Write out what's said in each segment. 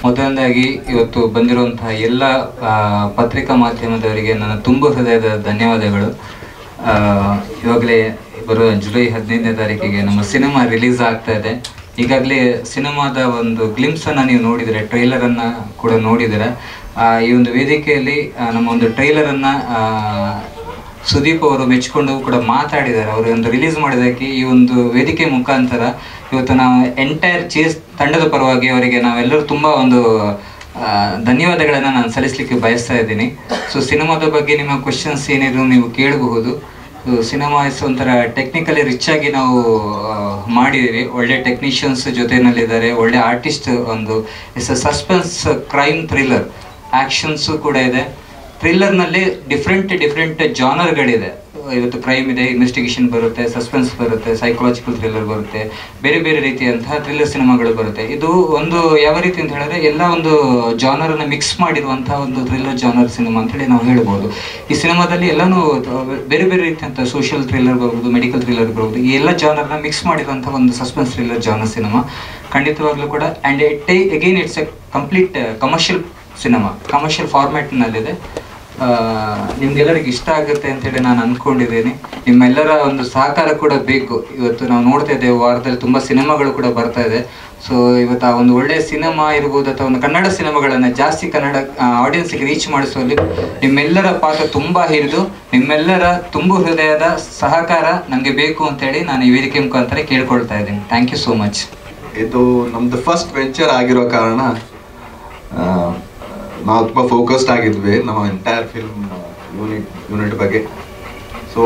ಮೊದಲನೇದಾಗಿ ಇವತ್ತು ಬಂದಿರುವಂತಹ ಎಲ್ಲ ಆ, ಪತ್ರಿಕಾ ಮಾಧ್ಯಮದವರಿಗೆ ನನ್ನ ತುಂಬ ಹೃದಯದ ಧನ್ಯವಾದಗಳು ಆ, ಇವಾಗಲೇ ಬರುವ ಜುಲೈ ಹದಿನೈದನೇ ತಾರೀಕಿಗೆ ನಮ್ಮ ಸಿನಿಮಾ ರಿಲೀಸ್ ಆಗ್ತಾ ಇದೆ ಈಗಾಗಲೇ ಸಿನಿಮಾದ ಒಂದು ಗ್ಲಿಮ್ಸ್ ಅನ್ನ ನೀವು ನೋಡಿದರೆ ಟ್ರೈಲರ್ ಅನ್ನ ಕೂಡ ನೋಡಿದರೆ ಆ, ಈ ಒಂದು ವೇದಿಕೆಯಲ್ಲಿ ಆ, ನಮ್ಮ ಒಂದು ಟ್ರೈಲರ್ ಅನ್ನ ಆ, ಸುದೀಪ್ ಅವರು ಮೆಚ್ಚಿಕೊಂಡು ಕೂಡ ಮಾತಾಡಿದ್ದಾರೆ ಅವರು ಒಂದು ರಿಲೀಸ್ ಮಾಡಿದ್ದಕ್ಕೆ ಈ ಒಂದು ವೇದಿಕೆ ಮುಖಾಂತರ ಇವತ್ತು ನಾವು ಎಂಟೈರ್ ಚೇಸ್ ತಂಡದ ಪರವಾಗಿ ಅವರಿಗೆ ನಾವೆಲ್ಲರೂ ತುಂಬ ಒಂದು ಆ, ಧನ್ಯವಾದಗಳನ್ನು ನಾನು ಸಲ್ಲಿಸಲಿಕ್ಕೆ ಬಯಸ್ತಾ ಇದ್ದೀನಿ ಸೊ ಸಿನಿಮಾದ ಬಗ್ಗೆ ನಿಮ್ಮ ಕ್ವಶನ್ಸ್ ಏನಿದ್ರು ನೀವು ಕೇಳಬಹುದು ಸಿನಿಮಾ ಇಸ್ ಒಂಥರ ಟೆಕ್ನಿಕಲಿ ರಿಚ್ ಆಗಿ ನಾವು ಆ, ಮಾಡಿದ್ದೀವಿ ಒಳ್ಳೆ ಟೆಕ್ನಿಷಿಯನ್ಸ್ ಜೊತೆನಲ್ಲಿದ್ದಾರೆ ಒಳ್ಳೆ ಆರ್ಟಿಸ್ಟ್ ಒಂದು it's a suspense crime thriller actions ಕೂಡ ಇದೆ ಥ್ರಿಲ್ಲರ್ನಲ್ಲಿ ಡಿಫ್ರೆಂಟ್ ಡಿಫ್ರೆಂಟ್ ಜಾನರ್ಗಳಿದೆ ಇವತ್ತು ಕ್ರೈಮ್ ಇದೆ ಇನ್ವೆಸ್ಟಿಗೇಷನ್ ಬರುತ್ತೆ ಸಸ್ಪೆನ್ಸ್ ಬರುತ್ತೆ ಸೈಕಲಾಜಿಕಲ್ ಥ್ರಿಲ್ಲರ್ ಬರುತ್ತೆ ಬೇರೆ ಬೇರೆ ರೀತಿಯಂತಹ ಥ್ರಿಲ್ಲರ್ ಸಿನಿಮಾಗಳು ಬರುತ್ತೆ ಇದು ಒಂದು ಯಾವ ರೀತಿ ಅಂತ ಹೇಳಿದ್ರೆ ಎಲ್ಲ ಒಂದು ಜಾನರನ್ನ ಮಿಕ್ಸ್ ಮಾಡಿರುವಂತಹ ಒಂದು ಥ್ರಿಲ್ಲರ್ ಜಾನರ್ ಸಿನಿಮಾ ಅಂತ ಹೇಳಿ ನಾವು ಹೇಳ್ಬೋದು ಈ ಸಿನಿಮಾದಲ್ಲಿ ಎಲ್ಲಾನು ತ- ಬೇರೆ ಬೇರೆ ರೀತಿಯಂಥ ಸೋಷಿಯಲ್ ಥ್ರಿಲ್ಲರ್ ಬರ್ಬೋದು ಮೆಡಿಕಲ್ ಥ್ರಿಲ್ಲರ್ ಬರ್ಬೋದು ಈ ಎಲ್ಲ ಜಾನರ್ನ ಮಿಕ್ಸ್ ಮಾಡಿರುವಂತಹ ಒಂದು ಸಸ್ಪೆನ್ಸ್ ಥ್ರಿಲ್ಲರ್ ಜಾನರ್ ಸಿನಿಮಾ ಖಂಡಿತವಾಗ್ಲೂ ಕೂಡ and it again it's a complete commercial cinema commercial ಫಾರ್ಮ್ಯಾಟ್ನಲ್ಲಿದೆ ಆ, ನಿಮ್ಗೆಲ್ಲರಿಗೆ ಇಷ್ಟ ಆಗುತ್ತೆ ಅಂತೇಳಿ ನಾನು ಅನ್ಕೊಂಡಿದ್ದೀನಿ ನಿಮ್ಮೆಲ್ಲರ ಒಂದು ಸಹಕಾರ ಕೂಡ ಬೇಕು ಇವತ್ತು ನಾವು ನೋಡ್ತಾ ಇದ್ದೇವೆ ವಾರದಲ್ಲಿ ತುಂಬ ಸಿನಿಮಾಗಳು ಕೂಡ ಬರ್ತಾ ಇದೆ ಸೊ ಇವತ್ತು ಆ ಒಂದು ಒಳ್ಳೆಯ ಸಿನಿಮಾ ಇರ್ಬೋದು ಅಥವಾ ಒಂದು ಕನ್ನಡ ಸಿನಿಮಾಗಳನ್ನು ಜಾಸ್ತಿ ಕನ್ನಡ ಆಡಿಯನ್ಸ್ಗೆ ರೀಚ್ ಮಾಡಿಸುವಲ್ಲಿ ನಿಮ್ಮೆಲ್ಲರ ಪಾತ್ರ ತುಂಬ ಹಿರಿದು ನಿಮ್ಮೆಲ್ಲರ ತುಂಬು ಹೃದಯದ ಸಹಕಾರ ನನಗೆ ಬೇಕು ಅಂತೇಳಿ ನಾನು ಈ ವೇದಿಕೆ ಮುಖಾಂತರ ಕೇಳ್ಕೊಳ್ತಾ ಇದ್ದೀನಿ ಥ್ಯಾಂಕ್ ಯು ಸೋ ಮಚ್ ಇದು ನಮ್ದು ಫಸ್ಟ್ ವೆಂಚರ್ ಆಗಿರೋ ಕಾರಣ ಆ, ನಾವು ತುಂಬ ಫೋಕಸ್ಡ್ ಆಗಿದ್ವಿ ನಮ್ಮ ಎಂಟೈರ್ ಫಿಲ್ಮ್ ಯೂನಿಟ್ ಯೂನಿಟ್ ಬಗ್ಗೆ ಸೊ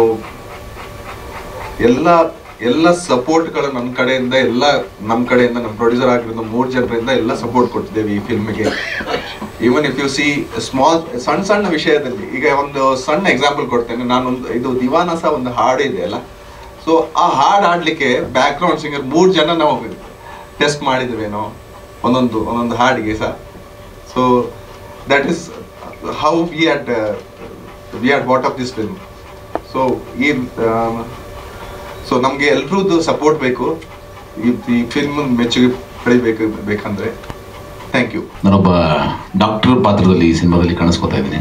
ಎಲ್ಲ ಎಲ್ಲ ಸಪೋರ್ಟ್ಗಳು ನಮ್ಮ ಕಡೆಯಿಂದ ಎಲ್ಲ ನಮ್ಮ ಕಡೆಯಿಂದ ನಮ್ಮ ಪ್ರೊಡ್ಯೂಸರ್ ಆಗಿರೋ ಮೂರು ಜನರಿಂದ ಎಲ್ಲ ಸಪೋರ್ಟ್ ಕೊಟ್ಟಿದ್ದೇವೆ ಈ ಫಿಲ್ಮ್ಗೆ even if you see small ಸಣ್ಣ ಸಣ್ಣ ವಿಷಯದಲ್ಲಿ ಈಗ ಒಂದು ಸಣ್ಣ ಎಕ್ಸಾಂಪಲ್ ಕೊಡ್ತೇನೆ ನಾನೊಂದು ಇದು ದಿವಾನಸ ಒಂದು ಹಾಡು ಇದೆ ಅಲ್ಲ ಸೊ ಆ ಹಾಡು ಹಾಡ್ಲಿಕ್ಕೆ ಬ್ಯಾಕ್ ಗ್ರೌಂಡ್ ಸಿಂಗರ್ ಮೂರು ಜನ ನಾವು ಟೆಸ್ಟ್ ಮಾಡಿದ್ವಿ ನಾವು ಒಂದೊಂದು ಒಂದೊಂದು ಹಾಡಿಗೆ ಸಹ so that is how we had we had what of this film so ಈ ಸೊ ನಮಗೆ ಎಲ್ರದ್ದು ಸಪೋರ್ಟ್ ಬೇಕು ಈ ಈ ಫಿಲ್ಮ್ ಮೆಚ್ಚುಗೆ ಪಡಿಬೇಕು ಬೇಕಂದ್ರೆ ಥ್ಯಾಂಕ್ ಯು ನಾನೊಬ್ಬ ಡಾಕ್ಟರ್ ಪಾತ್ರದಲ್ಲಿ ಈ ಸಿನಿಮಾದಲ್ಲಿ ಕಾಣಿಸ್ಕೊತಾ ಇದ್ದೀನಿ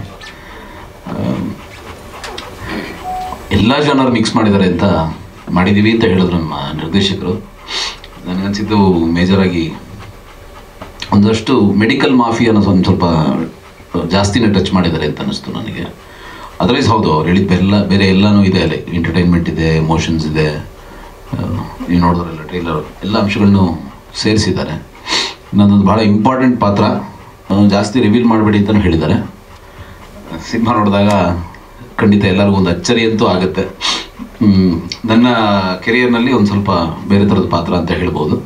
ಎಲ್ಲ ಜನರು ಮಿಕ್ಸ್ ಮಾಡಿದ್ದಾರೆ ಅಂತ ಮಾಡಿದ್ದೀವಿ ಅಂತ ಹೇಳಿದ್ರು ನಮ್ಮ ನಿರ್ದೇಶಕರು ನನಗನ್ಸಿದ್ದು ಮೇಜರಾಗಿ ಒಂದಷ್ಟು ಮೆಡಿಕಲ್ ಮಾಫಿಯಾನ ಒಂದು ಸ್ವಲ್ಪ ಜಾಸ್ತಿನೇ ಟಚ್ ಮಾಡಿದ್ದಾರೆ ಅಂತ ಅನ್ನಿಸ್ತು ನನಗೆ ಅದರ್ವೈಸ್ ಹೌದು ಅವ್ರು ಹೇಳಿದ ಎಲ್ಲ ಬೇರೆ ಎಲ್ಲನೂ ಇದೆ ಅಲ್ಲಿ ಎಂಟರ್ಟೈನ್ಮೆಂಟ್ ಇದೆ ಎಮೋಷನ್ಸ್ ಇದೆ ಆ, ನೀವು ನೋಡಿದ್ರಲ್ಲ ಟ್ರೈಲರ್ ಎಲ್ಲ ಅಂಶಗಳನ್ನು ಸೇರಿಸಿದ್ದಾರೆ ಇನ್ನೊಂದೊಂದು ಭಾಳ ಇಂಪಾರ್ಟೆಂಟ್ ಪಾತ್ರ ಆ, ಜಾಸ್ತಿ ರಿವೀಲ್ ಮಾಡಬೇಡಿ ಅಂತಲೂ ಹೇಳಿದ್ದಾರೆ ಸಿನಿಮಾ ನೋಡಿದಾಗ ಖಂಡಿತ ಎಲ್ಲರಿಗೂ ಒಂದು ಅಚ್ಚರಿ ಅಂತೂ ಆಗುತ್ತೆ ಹ್ಮ್, ನನ್ನ ಕೆರಿಯರ್ನಲ್ಲಿ ಒಂದು ಸ್ವಲ್ಪ ಬೇರೆ ಥರದ ಪಾತ್ರ ಅಂತ ಹೇಳ್ಬೋದು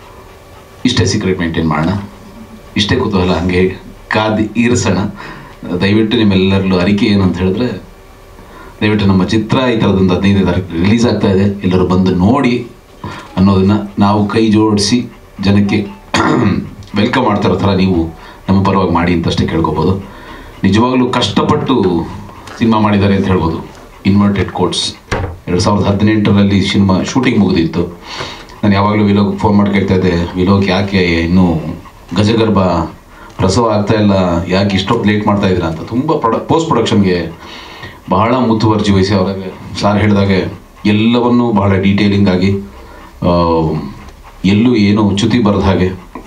ಇಷ್ಟೇ ಸೀಕ್ರೆಟ್ ಮೇಂಟೈನ್ ಮಾಡೋಣ ಇಷ್ಟೇ ಕುತೂಹಲ ಹಂಗೆ ಕಾದಿ ಇರಿಸೋಣ ದಯವಿಟ್ಟು ನಿಮ್ಮೆಲ್ಲರಲ್ಲೂ ಅರಿಕೆ ಏನು ಅಂತ ಹೇಳಿದ್ರೆ ದಯವಿಟ್ಟು ನಮ್ಮ ಚಿತ್ರ ಈ ಥರದೊಂದು ಹದಿನೈದು ತಾರೀಕು ರಿಲೀಸ್ ಆಗ್ತಾ ಇದೆ ಎಲ್ಲರೂ ಬಂದು ನೋಡಿ ಅನ್ನೋದನ್ನು ನಾವು ಕೈ ಜೋಡಿಸಿ ಜನಕ್ಕೆ ವೆಲ್ಕಮ್ ಮಾಡ್ತಿರೋ ಥರ ನೀವು ನಮ್ಮ ಪರವಾಗಿ ಮಾಡಿ ಅಂತಷ್ಟೇ ಕೇಳ್ಕೊಬೋದು ನಿಜವಾಗ್ಲೂ ಕಷ್ಟಪಟ್ಟು ಸಿನಿಮಾ ಮಾಡಿದ್ದಾರೆ ಅಂತ ಹೇಳ್ಬೋದು ಇನ್ವರ್ಟೆಡ್ ಕೋಟ್ಸ್ ಎರಡು ಸಾವಿರದ ಹದಿನೆಂಟರಲ್ಲಿ ಸಿನಿಮಾ ಶೂಟಿಂಗ್ ಮುಗಿದಿತ್ತು ನಾನು ಯಾವಾಗಲೂ ವಿಲೋಗ್ ಫೋನ್ ಮಾಡಿ ಕೇಳ್ತಾ ಇದ್ದೆ ವಿಲೋಗ್ ಯಾಕೆ ಇನ್ನೂ ಗಜಗರ್ಭ ಪ್ರಸವ ಆಗ್ತಾ ಇಲ್ಲ ಯಾಕೆ ಇಷ್ಟೊತ್ತು ಲೇಟ್ ಮಾಡ್ತಾ ಇದ್ದೀರಾ ಅಂತ ತುಂಬ ಪ್ರೊಡ ಪೋಸ್ಟ್ ಪ್ರೊಡಕ್ಷನ್ಗೆ ಬಹಳ ಮುತುವರ್ಜಿ ವಹಿಸಿ ಅವರಾಗೆ ಸಾರ್ ಹೇಳಿದಾಗೆ ಎಲ್ಲವನ್ನೂ ಬಹಳ ಡೀಟೇಲಿಂಗ್ ಆಗಿ ಆ, ಎಲ್ಲೂ ಏನು ಚ್ಯುತಿ ಬರದ ಹಾಗೆ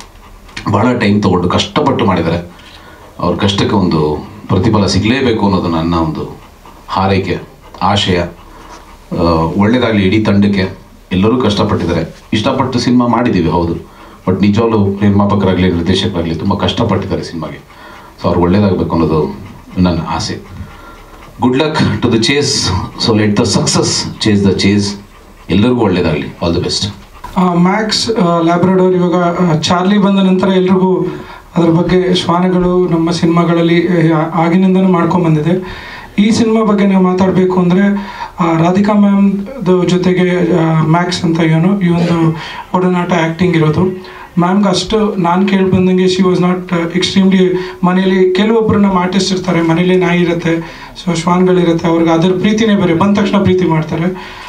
ಬಹಳ ಟೈಮ್ ತಗೊಂಡು ಕಷ್ಟಪಟ್ಟು ಮಾಡಿದ್ದಾರೆ ಅವ್ರ ಕಷ್ಟಕ್ಕೆ ಒಂದು ಪ್ರತಿಫಲ ಸಿಗಲೇಬೇಕು ಅನ್ನೋದು ನನ್ನ ಒಂದು ಹಾರೈಕೆ ಆಶಯ ಆ, ಒಳ್ಳೇದಾಗಲಿ ಇಡೀ ತಂಡಕ್ಕೆ ಎಲ್ಲರೂ ಕಷ್ಟಪಟ್ಟಿದ್ದಾರೆ ಇಷ್ಟಪಟ್ಟು ಸಿನಿಮಾ ಮಾಡಿದ್ದೀವಿ ಹೌದು ಬಟ್ ನಿಜವಾಗ್ಲೂ ನಿರ್ಮಾಪಕರಾಗಲಿ ನಿರ್ದೇಶಕರಾಗಲಿ ತುಂಬ ಕಷ್ಟಪಟ್ಟಿದ್ದಾರೆ ಸಿನಿಮಾಗೆ ಸೊ ಅವ್ರು ಒಳ್ಳೇದಾಗಬೇಕು ಅನ್ನೋದು ನನ್ನ ಆಸೆ good luck to the chase so let the success chase the chase ಎಲ್ಲರಿಗೂ ಒಳ್ಳೇದಾಗಲಿ all the best Max Labrador ಇವಾಗ ಆ, ಚಾರ್ಲಿ ಬಂದ ನಂತರ ಎಲ್ರಿಗೂ ಅದ್ರ ಬಗ್ಗೆ ಶ್ವಾನಗಳು ನಮ್ಮ ಸಿನಿಮಾಗಳಲ್ಲಿ ಆ, ಆಗಿನಿಂದನೂ ಮಾಡ್ಕೊಂಡ್ ಬಂದಿದೆ ಈ ಸಿನಿಮಾ ಬಗ್ಗೆ ನಾವು ಮಾತಾಡಬೇಕು ಅಂದರೆ ರಾಧಿಕಾ ಮ್ಯಾಮ್ ಜೊತೆಗೆ ಮ್ಯಾಕ್ಸ್ ಅಂತ ಏನು ಈ ಒಂದು ಒಡನಾಟ ಆ್ಯಕ್ಟಿಂಗ್ ಇರೋದು ಮ್ಯಾಮ್ಗೆ ಅಷ್ಟು ನಾನು ಕೇಳಿ ಬಂದಂಗೆ ಶಿ ವಾಸ್ ನಾಟ್ ಎಕ್ಸ್ಟ್ರೀಮ್ಲಿ ಮನೇಲಿ ಕೆಲವೊಬ್ಬರು ನಮ್ಮ ಆರ್ಟಿಸ್ಟ್ ಇರ್ತಾರೆ ಮನೇಲಿ ನಾಯಿ ಇರುತ್ತೆ ಸೊ ಶ್ವಾನ್ಗಳಿರುತ್ತೆ ಅವ್ರಿಗೆ ಅದ್ರ ಪ್ರೀತಿನೇ ಬೇರೆ ಬಂದ ತಕ್ಷಣ ಪ್ರೀತಿ ಮಾಡ್ತಾರೆ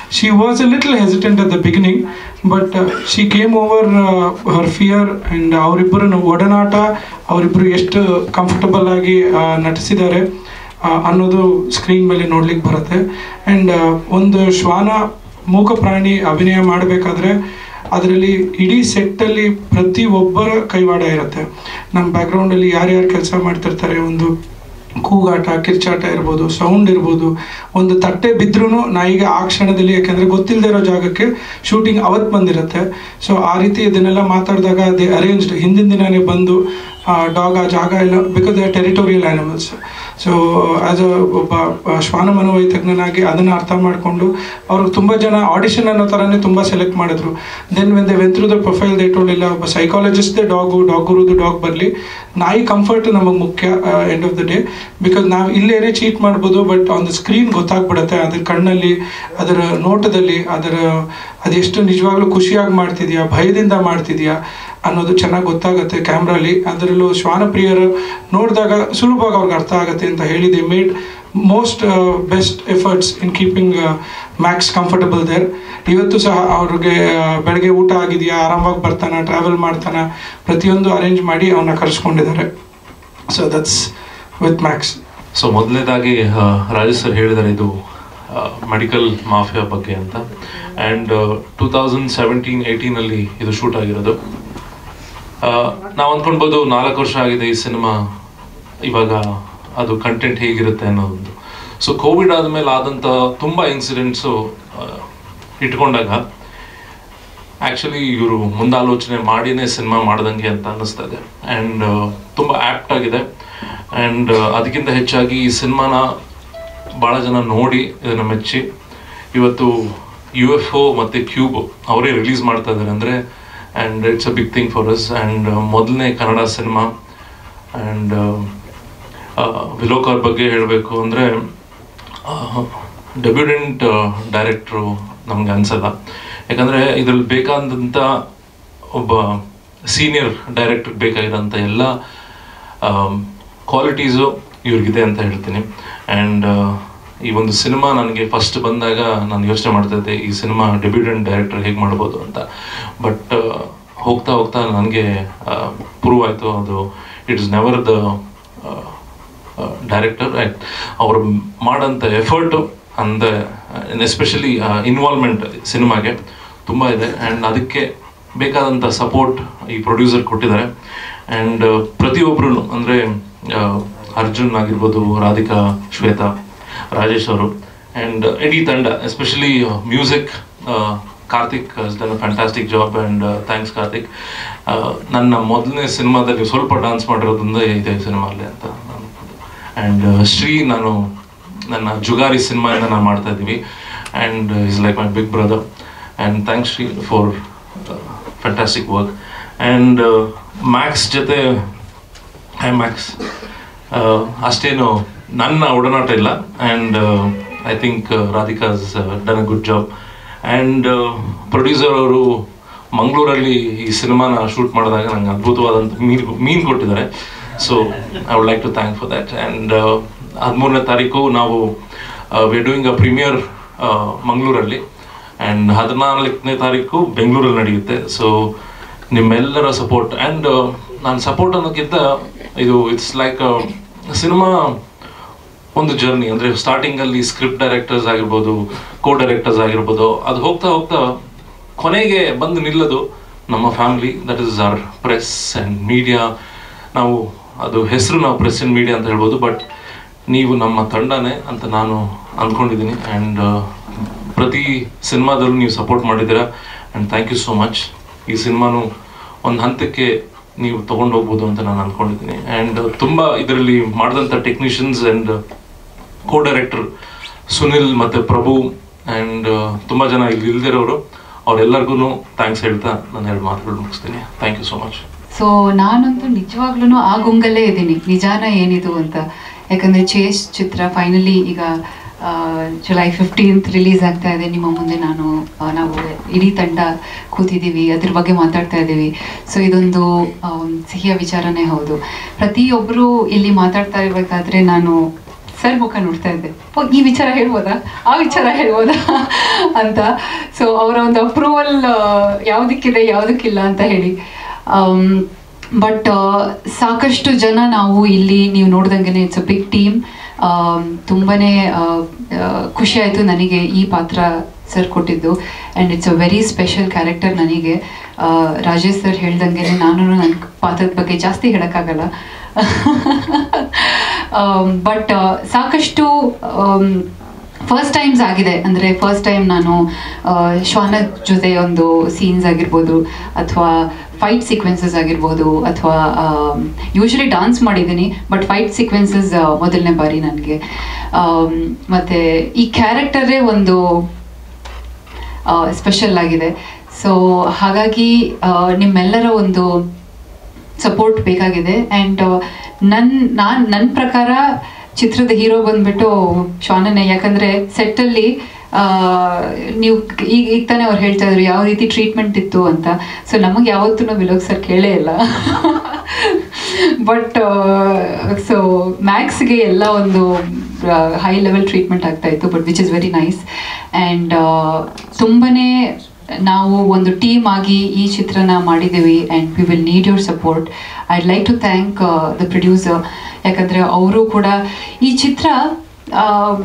she was a little hesitant at the beginning but she came over her fear and ಅವರಿಬ್ಬರನ್ನು ಒಡನಾಟ ಅವರಿಬ್ಬರು ಎಷ್ಟು ಕಂಫರ್ಟಬಲ್ ಆಗಿ ಆ, ನಟಿಸಿದ್ದಾರೆ ಆ, ಅನ್ನೋದು ಸ್ಕ್ರೀನ್ ಮೇಲೆ ನೋಡ್ಲಿಕ್ಕೆ ಬರುತ್ತೆ ಆ್ಯಂಡ್ ಒಂದು ಶ್ವಾನ ಮೂಕ ಪ್ರಾಣಿ ಅಭಿನಯ ಮಾಡಬೇಕಾದ್ರೆ ಅದರಲ್ಲಿ ಇಡೀ ಸೆಟ್ಟಲ್ಲಿ ಪ್ರತಿ ಒಬ್ಬರ ಕೈವಾಡ ಇರುತ್ತೆ ನಮ್ಮ ಬ್ಯಾಕ್ಗ್ರೌಂಡಲ್ಲಿ ಯಾರ್ಯಾರು ಕೆಲಸ ಮಾಡ್ತಿರ್ತಾರೆ ಒಂದು ಕೂಗಾಟ ಕಿರ್ಚಾಟ ಇರ್ಬೋದು ಸೌಂಡ್ ಇರ್ಬೋದು ಒಂದು ತಟ್ಟೆ ಬಿದ್ರೂ ನಾಯಿಗೆ ಆ ಕ್ಷಣದಲ್ಲಿ ಯಾಕೆಂದರೆ ಗೊತ್ತಿಲ್ಲದೆ ಇರೋ ಜಾಗಕ್ಕೆ ಶೂಟಿಂಗ್ ಅವತ್ತು ಬಂದಿರುತ್ತೆ ಸೊ ಆ ರೀತಿ ಇದನ್ನೆಲ್ಲ ಮಾತಾಡಿದಾಗ ದೇ ಅರೇಂಜ್ಡ್ ಹಿಂದಿನ ದಿನನೇ ಬಂದು ಡಾಗ್ ಆ ಜಾಗ ಎಲ್ಲ because they territorial animals so as uh ಒಬ್ಬ ಆ, ಶ್ವಾನ ಮನೋವೈತಜ್ಞನಾಗಿ ಅದನ್ನು ಅರ್ಥ ಮಾಡಿಕೊಂಡು ಅವರು ತುಂಬ ಜನ ಆಡಿಷನ್ ಅನ್ನೋ ಥರನೇ ತುಂಬ ಸೆಲೆಕ್ಟ್ ಮಾಡಿದ್ರು then when they went through the profile they told ಇಲ್ಲ ಒಬ್ಬ ಸೈಕಾಲಜಿಸ್ಟ್ದೇ ಡಾಗು ಡಾಗ್ ಗುರುದು ಡಾಗ್ ಬರಲಿ ನಾಯಿ ಕಂಫರ್ಟ್ ನಮಗೆ ಮುಖ್ಯ end of the day because ನಾವು ಇಲ್ಲೇನೇ ಚೀಟ್ ಮಾಡ್ಬೋದು ಬಟ್ ಆನ್ ದ ಸ್ಕ್ರೀನ್ ಗೊತ್ತಾಗ್ಬಿಡುತ್ತೆ ಅದ್ರ ಕಣ್ಣಲ್ಲಿ ಅದರ ನೋಟದಲ್ಲಿ ಅದರ ಅದೆಷ್ಟು ನಿಜವಾಗ್ಲೂ ಖುಷಿಯಾಗಿ ಮಾಡ್ತಿದ್ಯಾ ಭಯದಿಂದ ಮಾಡ್ತಿದ್ಯಾ ಅನ್ನೋದು ಚೆನ್ನಾಗಿ ಗೊತ್ತಾಗುತ್ತೆ ಕ್ಯಾಮ್ರಲ್ಲಿ ಅದರಲ್ಲೂ ಶ್ವಾನಪ್ರಿಯರು ನೋಡಿದಾಗ ಸುಲಭವಾಗಿ ಅವ್ರಿಗೆ ಅರ್ಥ ಆಗುತ್ತೆ ಅಂತ ಹೇಳಿ they made most best efforts in keeping Max comfortable there ಇವತ್ತು ಸಹ ಅವ್ರಿಗೆ ಆ, ಬೆಳಗ್ಗೆ ಊಟ ಆಗಿದೆಯಾ ಆರಾಮಾಗಿ ಬರ್ತಾನ ಟ್ರಾವೆಲ್ ಮಾಡ್ತಾನ ಪ್ರತಿಯೊಂದು ಅರೇಂಜ್ ಮಾಡಿ ಅವನ್ನ ಕರೆಸ್ಕೊಂಡಿದ್ದಾರೆ so that's with Max so ಮೊದಲನೇದಾಗಿ ರಾಜೇಶ್ ಸರ್ ಹೇಳಿದ್ದಾರೆ ಇದು ಮೆಡಿಕಲ್ ಮಾಫಿಯಾ ಬಗ್ಗೆ ಅಂತ ಆ್ಯಂಡ್ ಟೂ ತೌಸಂಡ್ ಸೆವೆಂಟೀನ್ ಏಯ್ಟೀನಲ್ಲಿ ಇದು ಶೂಟ್ ಆಗಿರೋದು ನಾವು ಅಂದ್ಕೊಳ್ಬೋದು ನಾಲ್ಕು ವರ್ಷ ಆಗಿದೆ ಈ ಸಿನಿಮಾ ಇವಾಗ ಅದು ಕಂಟೆಂಟ್ ಹೇಗಿರುತ್ತೆ ಅನ್ನೋದು ಸೊ ಕೋವಿಡ್ ಆದಮೇಲೆ ಆದಂಥ ತುಂಬ ಇನ್ಸಿಡೆಂಟ್ಸು ಇಟ್ಕೊಂಡಾಗ ಆ್ಯಕ್ಚುಲಿ ಇವರು ಮುಂದಾಲೋಚನೆ ಮಾಡಿನೇ ಸಿನಿಮಾ ಮಾಡ್ದಂಗೆ ಅಂತ ಅನ್ನಿಸ್ತಾ ಇದೆ ಆ್ಯಂಡ್ ತುಂಬ ಆ್ಯಪ್ಟ್ ಆಗಿದೆ ಆ್ಯಂಡ್ ಅದಕ್ಕಿಂತ ಹೆಚ್ಚಾಗಿ ಈ ಸಿನಿಮಾನ ಭಾಳ ಜನ ನೋಡಿ ಇದನ್ನು ಮೆಚ್ಚಿ ಇವತ್ತು ಯು ಎಫ್ ಒ ಮತ್ತು ಕ್ಯೂಬ್ ಅವರೇ ರಿಲೀಸ್ ಮಾಡ್ತಾ ಇದ್ದಾರೆ ಅಂದರೆ and it's a big thing for us and ಮೊದಲನೇ ಕನ್ನಡ ಸಿನಿಮಾ ಆ್ಯಂಡ್ ವಿಲೋಕ್ ಅವ್ರ ಬಗ್ಗೆ ಹೇಳಬೇಕು ಅಂದರೆ ಡೆಬ್ಯೂಡೆಂಟ್ ಡೈರೆಕ್ಟ್ರು ನಮ್ಗೆ ಅನ್ಸಲ್ಲ ಯಾಕಂದರೆ ಇದ್ರಲ್ಲಿ ಬೇಕಾದಂಥ ಒಬ್ಬ ಸೀನಿಯರ್ ಡೈರೆಕ್ಟರ್ ಬೇಕಾಗಿರೋಂಥ ಎಲ್ಲ ಕ್ವಾಲಿಟೀಸು ಇವ್ರಿಗಿದೆ ಅಂತ ಹೇಳ್ತೀನಿ ಆ್ಯಂಡ್ ಈ ಒಂದು ಸಿನಿಮಾ ನನಗೆ ಫಸ್ಟ್ ಬಂದಾಗ ನಾನು ಯೋಚನೆ ಮಾಡ್ತಾ ಇದ್ದೆ ಈ ಸಿನಿಮಾ ಡೆಬ್ಯೂಡೆಂಟ್ ಡೈರೆಕ್ಟರ್ ಹೇಗೆ ಮಾಡ್ಬೋದು ಅಂತ ಬಟ್ ಹೋಗ್ತಾ ಹೋಗ್ತಾ ನನಗೆ ಪ್ರೂವ್ ಆಯಿತು ಅದು ಇಟ್ಸ್ ನೆವರ್ ದ ಡೈರೆಕ್ಟರ್ ಅವರು ಮಾಡೋಂಥ ಎಫರ್ಟು ಅಂದ ಎಸ್ಪೆಷಲಿ ಇನ್ವಾಲ್ವ್ಮೆಂಟ್ ಸಿನಿಮಾಗೆ ತುಂಬ ಇದೆ ಆ್ಯಂಡ್ ಅದಕ್ಕೆ ಬೇಕಾದಂಥ ಸಪೋರ್ಟ್ ಈ ಪ್ರೊಡ್ಯೂಸರ್ ಕೊಟ್ಟಿದ್ದಾರೆ ಆ್ಯಂಡ್ ಪ್ರತಿಯೊಬ್ಬರು ಅಂದರೆ ಅರ್ಜುನ್ ಆಗಿರ್ಬೋದು ರಾಧಿಕಾ ಶ್ವೇತಾ ರಾಜೇಶ್ ಅವರು ಆ್ಯಂಡ್ ಇಡೀ ತಂಡ especially music Karthik done a fantastic job and thanks Karthik ನನ್ನ ಮೊದಲನೇ ಸಿನಿಮಾದಲ್ಲಿ ಸ್ವಲ್ಪ ಡ್ಯಾನ್ಸ್ ಮಾಡಿರೋದ್ರಿಂದ ಇದೆ ಸಿನಿಮಾಲ್ಲಿ ಅಂತ ಆ್ಯಂಡ್ ಶ್ರೀ ನಾನು ನನ್ನ ಜುಗಾರಿ ಸಿನಿಮಾಯಿಂದ ನಾನು ಮಾಡ್ತಾ ಇದ್ದೀವಿ and is like my big brother and thanks Shri for fantastic work and Max ಜೊತೆ ಹೈ ಮ್ಯಾಕ್ಸ್ ಅಷ್ಟೇನು ನನ್ನ ಒಡನಾಟ ಇಲ್ಲ and I think Radhika's done a good job and producer ಅವರು ಮಂಗಳೂರಲ್ಲಿ ಈ ಸಿನಿಮಾನ ಶೂಟ್ ಮಾಡಿದಾಗ ನಂಗೆ ಅದ್ಭುತವಾದಂಥ ಮೀನು ಮೀನು ಕೊಟ್ಟಿದ್ದಾರೆ so I would like to thank for that and ಹದಿಮೂರನೇ ತಾರೀಕು ನಾವು ವಿ ಡೂಯಿಂಗ್ ಅ ಪ್ರೀಮಿಯರ್ ಮಂಗಳೂರಲ್ಲಿ ಆ್ಯಂಡ್ ಹದಿನಾಲ್ಕನೇ ತಾರೀಕು ಬೆಂಗಳೂರಲ್ಲಿ ನಡೆಯುತ್ತೆ ಸೊ ನಿಮ್ಮೆಲ್ಲರ ಸಪೋರ್ಟ್ ಆ್ಯಂಡ್ ನಾನು ಸಪೋರ್ಟ್ ಅನ್ನೋಕ್ಕಿಂತ ಇದು ಇಟ್ಸ್ ಲೈಕ್ ಸಿನಿಮಾ ಒಂದು ಜರ್ನಿ ಅಂದರೆ ಸ್ಟಾರ್ಟಿಂಗಲ್ಲಿ ಸ್ಕ್ರಿಪ್ಟ್ ಡೈರೆಕ್ಟರ್ಸ್ ಆಗಿರ್ಬೋದು ಕೋ ಡೈರೆಕ್ಟರ್ಸ್ ಆಗಿರ್ಬೋದು ಅದು ಹೋಗ್ತಾ ಹೋಗ್ತಾ ಕೊನೆಗೆ ಬಂದು ನಿಲ್ಲೋದು ನಮ್ಮ family that is our press and media ನಾವು ಅದು ಹೆಸರು ನಾವು ಪ್ರೆಸ್ ಆ್ಯಂಡ್ ಮೀಡಿಯಾ ಅಂತ ಹೇಳ್ಬೋದು ಬಟ್ ನೀವು ನಮ್ಮ ತಂಡನೇ ಅಂತ ನಾನು ಅಂದ್ಕೊಂಡಿದ್ದೀನಿ ಆ್ಯಂಡ್ ಪ್ರತಿ ಸಿನಿಮಾದಲ್ಲೂ ನೀವು ಸಪೋರ್ಟ್ ಮಾಡಿದ್ದೀರಾ and thank you so much ಈ ಸಿನಿಮಾನು ಒಂದು ಹಂತಕ್ಕೆ ನೀವು ತೊಗೊಂಡು ಹೋಗ್ಬೋದು ಅಂತ ನಾನು ಅಂದ್ಕೊಂಡಿದ್ದೀನಿ ಆ್ಯಂಡ್ ತುಂಬ ಇದರಲ್ಲಿ ಮಾಡಿದಂಥ technicians and co director Sunil ಮತ್ತು ಪ್ರಭು ಆ್ಯಂಡ್ ತುಂಬ ಜನ ಇಲ್ಲಿ ಇಲ್ದಿರೋರು ಅವರೆಲ್ಲರಿಗೂ ಥ್ಯಾಂಕ್ಸ್ ಹೇಳ್ತಾ ನಾನು ಎರಡು ಮಾತುಗಳು ಮುಗಿಸ್ತೀನಿ thank you so much so ನಾನಂತೂ ನಿಜವಾಗ್ಲೂ ಆ ಗುಂಗಲ್ಲೇ ಇದ್ದೀನಿ ನಿಜಾನ ಏನಿದು ಅಂತ ಯಾಕಂದರೆ ಚೇಸ್ ಚಿತ್ರ ಫೈನಲಿ ಈಗ ಆ, ಜುಲೈ ಫಿಫ್ಟೀನ್ತ್ ರಿಲೀಸ್ ಆಗ್ತಾ ಇದೆ ನಿಮ್ಮ ಮುಂದೆ ನಾನು ಆ, ನಾವು ಇಡೀ ತಂಡ ಕೂತಿದ್ದೀವಿ ಅದ್ರ ಬಗ್ಗೆ ಮಾತಾಡ್ತಾ ಇದ್ದೀವಿ ಸೊ ಇದೊಂದು ಆಮ್, ಸಿಹಿಯ ವಿಚಾರನೇ ಹೌದು ಪ್ರತಿಯೊಬ್ಬರು ಇಲ್ಲಿ ಮಾತಾಡ್ತಾ ಇರಬೇಕಾದ್ರೆ ನಾನು ಸರ್ ಮುಖ ನೋಡ್ತಾ ಇದ್ದೆ ಓ ಈ ವಿಚಾರ ಹೇಳ್ಬೋದಾ ಆ ವಿಚಾರ ಹೇಳ್ಬೋದಾ ಅಂತ ಸೊ ಅವರ ಒಂದು ಅಪ್ರೂವಲ್ ಯಾವುದಕ್ಕಿದೆ ಯಾವುದಕ್ಕಿಲ್ಲ ಅಂತ ಹೇಳಿ ಬಟ್ ಸಾಕಷ್ಟು ಜನ ನಾವು ಇಲ್ಲಿ ನೀವು ನೋಡ್ದಂಗೆ ಇಟ್ಸ್ ಅ ಬಿಗ್ ಟೀಮ್ ತುಂಬಾನೇ ಆ, ಆ, ಖುಷಿ ಆಯಿತು ನನಗೆ ಈ ಪಾತ್ರ ಸರ್ ಕೊಟ್ಟಿದ್ದು and it's a very special character ನನಗೆ ಆ, ರಾಜೇಶ್ ಸರ್ ಹೇಳ್ದಂಗೆ ನಾನು ನನ್ನ ಪಾತ್ರದ ಬಗ್ಗೆ ಜಾಸ್ತಿ ಹೇಳೋಕ್ಕಾಗಲ್ಲ ಬಟ್ ಸಾಕಷ್ಟು ಫಸ್ಟ್ ಟೈಮ್ಸ್ ಆಗಿದೆ ಅಂದರೆ ಫಸ್ಟ್ ಟೈಮ್ ನಾನು ಆ, ಶ್ವಾನ ಜೊತೆ ಒಂದು ಸೀನ್ಸ್ ಆಗಿರ್ಬೋದು ಅಥವಾ ಫೈಟ್ ಸೀಕ್ವೆನ್ಸಸ್ ಆಗಿರ್ಬೋದು ಅಥವಾ ಯೂಶ್ವಲಿ ಡಾನ್ಸ್ ಮಾಡಿದ್ದೀನಿ ಬಟ್ ಫೈಟ್ ಸೀಕ್ವೆನ್ಸಸ್ ಮೊದಲನೇ ಬಾರಿ ನನಗೆ ಮತ್ತು ಈ ಕ್ಯಾರೆಕ್ಟರೇ ಒಂದು ಸ್ಪೆಷಲ್ ಆಗಿದೆ ಸೊ ಹಾಗಾಗಿ ಆ, ನಿಮ್ಮೆಲ್ಲರ ಒಂದು ಸಪೋರ್ಟ್ ಬೇಕಾಗಿದೆ ಆ್ಯಂಡ್ ನನ್ನ ನಾನು ನನ್ನ ಪ್ರಕಾರ ಚಿತ್ರದ ಹೀರೋ ಬಂದ್ಬಿಟ್ಟು ಶಾನನೆ ಯಾಕಂದರೆ ಸೆಟ್ಟಲ್ಲಿ ನೀವು ಈಗ ಈಗ ತಾನೇ ಅವ್ರು ಹೇಳ್ತಾ ಇದ್ರು ಯಾವ ರೀತಿ ಟ್ರೀಟ್ಮೆಂಟ್ ಇತ್ತು ಅಂತ ಸೊ ನಮಗೆ ಯಾವತ್ತೂ ವಿಲೋಕ್ ಸರ್ ಕೇಳೇ ಇಲ್ಲ ಬಟ್ ಸೊ ಮ್ಯಾಕ್ಸ್ಗೆ ಎಲ್ಲ ಒಂದು ಹೈ ಲೆವೆಲ್ ಟ್ರೀಟ್ಮೆಂಟ್ ಆಗ್ತಾ ಇತ್ತು but which is very nice and ತುಂಬನೇ ನಾವು ಒಂದು ಟೀಮ್ ಆಗಿ ಈ ಚಿತ್ರನ ಮಾಡಿದ್ದೀವಿ and we will need your support I like to thank the producer ಯಾಕಂದರೆ ಅವರು ಕೂಡ ಈ ಚಿತ್ರ ಆ,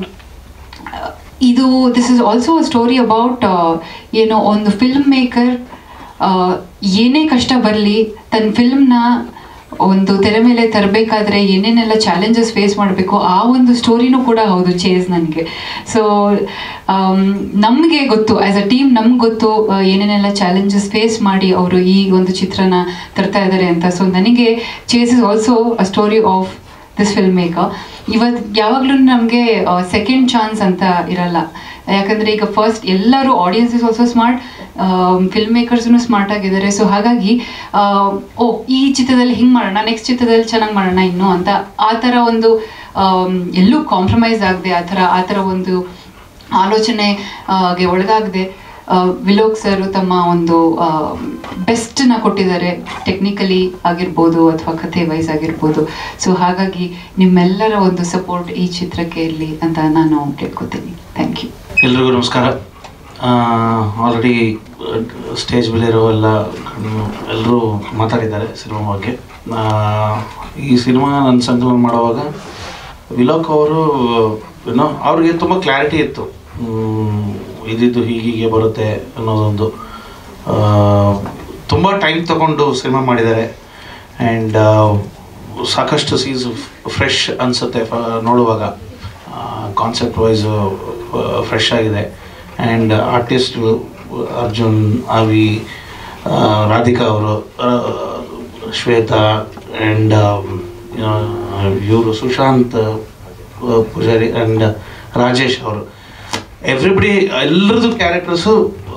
ಇದು this is also a story about ಏನೋ ಒಂದು ಫಿಲ್ಮ್ ಮೇಕರ್ ಏನೇ ಕಷ್ಟ ಬರಲಿ ತನ್ನ ಫಿಲ್ಮ್ನ ಒಂದು ತೆರೆ ಮೇಲೆ ತರಬೇಕಾದ್ರೆ ಏನೇನೆಲ್ಲ ಚಾಲೆಂಜಸ್ ಫೇಸ್ ಮಾಡಬೇಕು ಆ ಒಂದು ಸ್ಟೋರಿನೂ ಕೂಡ ಹೌದು ಚೇಸ್ ನನಗೆ ಸೊ ನಮಗೆ ಗೊತ್ತು ಆ್ಯಸ್ ಅ ಟೀಮ್ ನಮ್ಗೆ ಗೊತ್ತು ಆ, ಏನೇನೆಲ್ಲ ಚಾಲೆಂಜಸ್ ಫೇಸ್ ಮಾಡಿ ಅವರು ಈ ಒಂದು ಚಿತ್ರನ ತರ್ತಾ ಇದ್ದಾರೆ ಅಂತ ಸೊ ನನಗೆ chase is also a story of this film maker ಇವತ್ತು ಯಾವಾಗಲೂ ನಮಗೆ ಸೆಕೆಂಡ್ ಚಾನ್ಸ್ ಅಂತ ಇರಲ್ಲ ಯಾಕಂದರೆ ಈಗ ಫಸ್ಟ್ ಎಲ್ಲರೂ audience is also smart film ಮೇಕರ್ಸ್ನು ಸ್ಮಾರ್ಟ್ ಆಗಿದ್ದಾರೆ ಸೊ ಹಾಗಾಗಿ ಆ, ಓ ಈ ಚಿತ್ರದಲ್ಲಿ ಹಿಂಗೆ ಮಾಡೋಣ ನೆಕ್ಸ್ಟ್ ಚಿತ್ರದಲ್ಲಿ ಚೆನ್ನಾಗಿ ಮಾಡೋಣ ಇನ್ನು ಅಂತ ಆ ಥರ ಒಂದು ಆಮ್, ಎಲ್ಲೂ ಕಾಂಪ್ರಮೈಸ್ ಆಗದೆ ಆ ಥರ ಆ ಥರ ಒಂದು ಆಲೋಚನೆಗೆ ಒಳಗಾಗದೆ ವಿಲೋಕ್ ಸರ್ ತಮ್ಮ ಒಂದು ಬೆಸ್ಟನ್ನ ಕೊಟ್ಟಿದ್ದಾರೆ ಟೆಕ್ನಿಕಲಿ ಆಗಿರ್ಬೋದು ಅಥವಾ ಕಥೆ ವೈಸ್ ಆಗಿರ್ಬೋದು ಸೊ ಹಾಗಾಗಿ ನಿಮ್ಮೆಲ್ಲರ ಒಂದು ಸಪೋರ್ಟ್ ಈ ಚಿತ್ರಕ್ಕೆ ಇರಲಿ ಅಂತ ನಾನು ಕೇಳ್ಕೊತೀನಿ ಥ್ಯಾಂಕ್ ಯು ಎಲ್ರಿಗೂ ನಮಸ್ಕಾರ ಆಲ್ರೆಡಿ ಸ್ಟೇಜ್ ಮೇಲೆ ಇರೋ ಎಲ್ಲ ಎಲ್ಲರೂ ಮಾತಾಡಿದ್ದಾರೆ ಸಿನಿಮಾ ಬಗ್ಗೆ ಆ, ಈ ಸಿನಿಮಾ ನನ್ನ ಸಂಕಲನ ಮಾಡುವಾಗ ವಿಲೋಕ್ ಅವರು ಏನೋ ಅವ್ರಿಗೆ ತುಂಬ ಕ್ಲಾರಿಟಿ ಇತ್ತು ಹ್ಮ್, ಇದಿದ್ದು ಹೀಗೀಗೆ ಬರುತ್ತೆ ಅನ್ನೋದೊಂದು ತುಂಬ ಟೈಮ್ ತಗೊಂಡು ಸಿನಿಮಾ ಮಾಡಿದ್ದಾರೆ ಆ್ಯಂಡ್ ಸಾಕಷ್ಟು ಸೀಸ್ ಫ್ರೆಶ್ ಅನಿಸುತ್ತೆ ನೋಡುವಾಗ ಕಾನ್ಸೆಪ್ಟ್ ವೈಸ್ ಫ್ರೆಶ್ ಆಗಿದೆ ಆ್ಯಂಡ್ ಆರ್ಟಿಸ್ಟ್ ಅರ್ಜುನ್ ಅವಿ ಆ, ರಾಧಿಕಾ ಅವರು ಆ, ಶ್ವೇತಾ ಆ್ಯಂಡ್ ಇವರು ಸುಶಾಂತ್ ಆ, ಪೂಜಾರಿ ಆ್ಯಂಡ್ ರಾಜೇಶ್ ಅವರು ಎವ್ರಿಬಡಿ ಎಲ್ಲರದ್ದು ಕ್ಯಾರೆಕ್ಟರ್ಸು